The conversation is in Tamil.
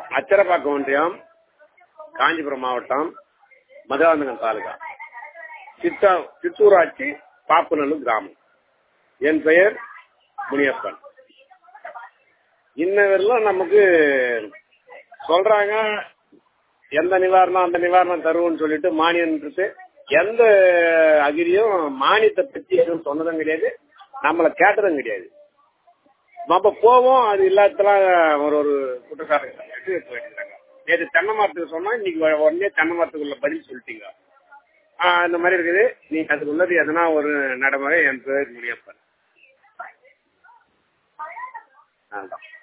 அச்சரப்பாக்கம் ஒன்றியம் காஞ்சிபுரம் மாவட்டம் மதுராந்தகம் தாலுகா சித்தா சித்தூராட்சி பாப்புநல்லூர் கிராமம் என் பெயர் முனியப்பன் இன்னவரெல்லாம் நமக்கு சொல்றாங்க எந்த நிவாரணம் அந்த நிவாரணம் தருவோம்னு சொல்லிட்டு மானியன்றது எந்த அகிரியும் மானியத்தை பத்தி எதுவும் சொன்னதும் கிடையாது நம்மளை கேட்டதும் கிடையாது நம்ம போவோம் அது இல்லாததெல்லாம் ஒரு ஒரு குற்றச்சாட்டு போயிட்டு நேற்று தென்னை மரத்துக்கு சொன்னா இன்னைக்கு உடனே தென்னை மரத்துக்குள்ள பதில் சொல்லிட்டீங்க ஆஹ் இந்த மாதிரி இருக்குது நீங்க அதுக்கு உள்ளது எதனா ஒரு நடைமுறை என் பேர் முடியப்பன் அதான்